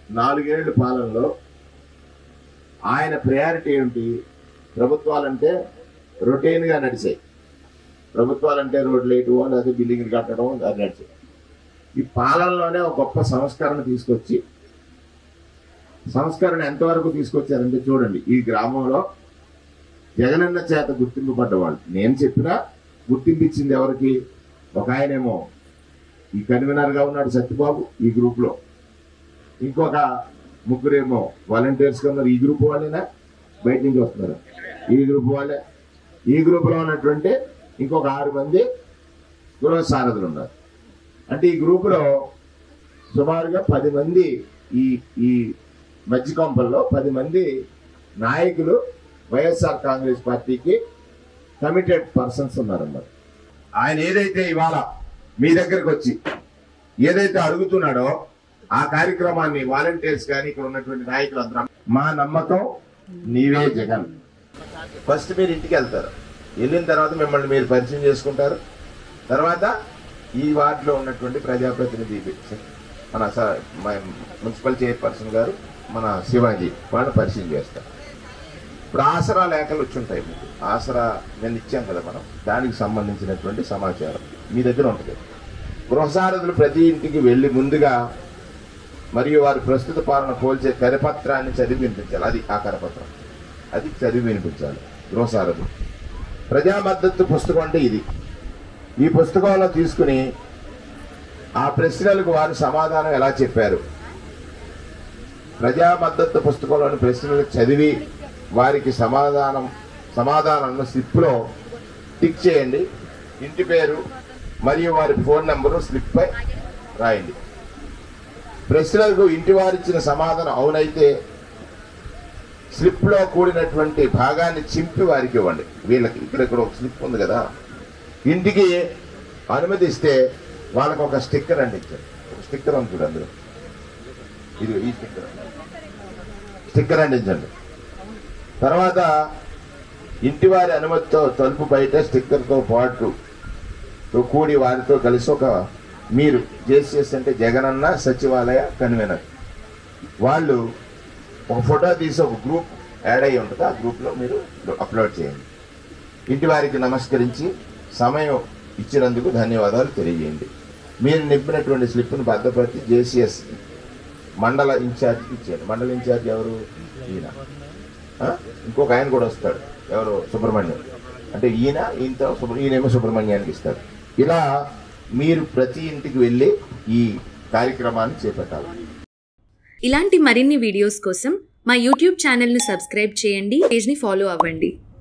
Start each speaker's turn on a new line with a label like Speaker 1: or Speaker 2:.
Speaker 1: నాలుగేళ్ల పాలనలో ఆయన ప్రయారిటీ ఏమిటి ప్రభుత్వాలంటే రొటీన్గా నడిచాయి ప్రభుత్వాలంటే రోడ్లు వేయటం లేదా బిల్డింగ్లు కట్టడం అది నడిచాయి ఈ పాలనలోనే ఒక గొప్ప సంస్కరణ తీసుకొచ్చి సంస్కరణ ఎంతవరకు తీసుకొచ్చారంటే చూడండి ఈ గ్రామంలో జగనన్న చేత గుర్తింపు పడ్డవాళ్ళు నేను చెప్పినా గుర్తింపు ఇచ్చింది ఎవరికి ఒక ఆయనేమో ఈ కన్వీనర్గా ఉన్నాడు సత్యబాబు ఈ గ్రూప్లో ఇంకొక ముగ్గురేమో వాలంటీర్స్గా ఉన్నారు ఈ గ్రూప్ వాళ్ళేనా బయట నుంచి వస్తున్నారు ఈ గ్రూప్ వాళ్ళే ఈ గ్రూప్లో ఉన్నటువంటి ఇంకొక ఆరు మంది గృహ సారథులు ఉన్నారు అంటే ఈ గ్రూపులో సుమారుగా పది మంది ఈ ఈ మధ్యకొంపల్లో పది మంది నాయకులు వైఎస్ఆర్ కాంగ్రెస్ పార్టీకి కమిటెడ్ పర్సన్స్ ఉన్నారన్నమాట ఆయన ఏదైతే ఇవాళ మీ దగ్గరకు వచ్చి ఏదైతే అడుగుతున్నాడో ఆ కార్యక్రమాన్ని వాలంటీర్స్ కానీ ఇక్కడ ఉన్నటువంటి నాయకులు అందరం మా నమ్మకం నీవే జగన్ ఫస్ట్ మీరు ఇంటికి వెళ్తారు వెళ్ళిన తర్వాత మిమ్మల్ని మీరు పరిచయం చేసుకుంటారు తర్వాత ఈ వార్డులో ఉన్నటువంటి ప్రజాప్రతినిధి మన స- మ- మున్సిపల్ చైర్పర్సన్ గారు మన శివాజీ వాళ్ళని పరిచయం చేస్తారు ఇప్పుడు ఆసరా లేఖలు వచ్చి ఉంటాయి మీకు ఆసరా నేను ఇచ్చాం కదా మనం దానికి సంబంధించినటువంటి సమాచారం మీ దగ్గర ఉంటుంది గృహసారథులు ప్రతి ఇంటికి వెళ్ళి ముందుగా మరియు వారి ప్రస్తుత పాలన పోల్చే కరపత్రాన్ని చదివి వినిపించాలి అది ఆ కరపత్రం అది చదివి వినిపించాలి గృహసారథులు ప్రజా మద్దతు పుస్తకం అంటే ఇది ఈ పుస్తకంలో తీసుకుని ఆ ప్రశ్నలకు వారు సమాధానం ఎలా చెప్పారు ప్రజా మద్దతు పుస్తకంలోని ప్రశ్నలు చదివి వారికి సమాధానం సమాధానం స్లిప్లో టిక్ చేయండి ఇంటి పేరు మరియు వారి ఫోన్ నెంబరు స్లిప్పై రాయండి ప్రశ్నలకు ఇంటి వారిచ్చిన సమాధానం అవునైతే స్లిప్లో కూడినటువంటి భాగాన్ని చింపి వారికి ఇవ్వండి వీళ్ళకి ఇక్కడ ఇక్కడ ఒక స్లిప్ ఉంది కదా ఇంటికి అనుమతిస్తే వాళ్ళకు ఒక స్టిక్కర్ అందించండి ఒక స్టిక్కర్ ఉంది చూడు అందులో ఇది ఈ స్టిక్కర్ స్టిక్కర్ అందించండి తర్వాత ఇంటి వారి అనుమతితో తలుపు బయట స్టిక్కర్తో పాటు తో కూడి వారితో కలిసి ఒక మీరు జేసీఎస్ అంటే జగనన్న సచివాలయ కన్వీనర్ వాళ్ళు ఒక ఫోటో తీసి ఒక గ్రూప్ యాడ్ అయ్యి ఉంటుంది ఆ గ్రూప్లో మీరు అప్లోడ్ చేయండి ఇంటి వారికి నమస్కరించి సమయం ఇచ్చినందుకు ధన్యవాదాలు తెలియజేయండి మీరు నింపినటువంటి స్లిప్ను భద్రపరిచి జేసీఎస్ మండల ఇన్ఛార్జ్కి ఇచ్చేయండి మండల ఇన్ఛార్జ్ ఎవరు ఈయన ఆ? ఇంకొక ఆయన కూడా వస్తాడు ఎవరు సుబ్రహ్మణ్యం అంటే ఈయన ఈయనతో సుబ్ర ఈయనేమో సుబ్రహ్మణ్యానికి ఇస్తాడు ఇలా మీరు ప్రతి ఇంటికి వెళ్ళి ఈ కార్యక్రమాన్ని చేపట్టాలి
Speaker 2: ఇలాంటి మరిన్ని వీడియోస్ కోసం మా యూట్యూబ్ ఛానల్ను సబ్స్క్రైబ్ చేయండి పేజ్ని ఫాలో అవ్వండి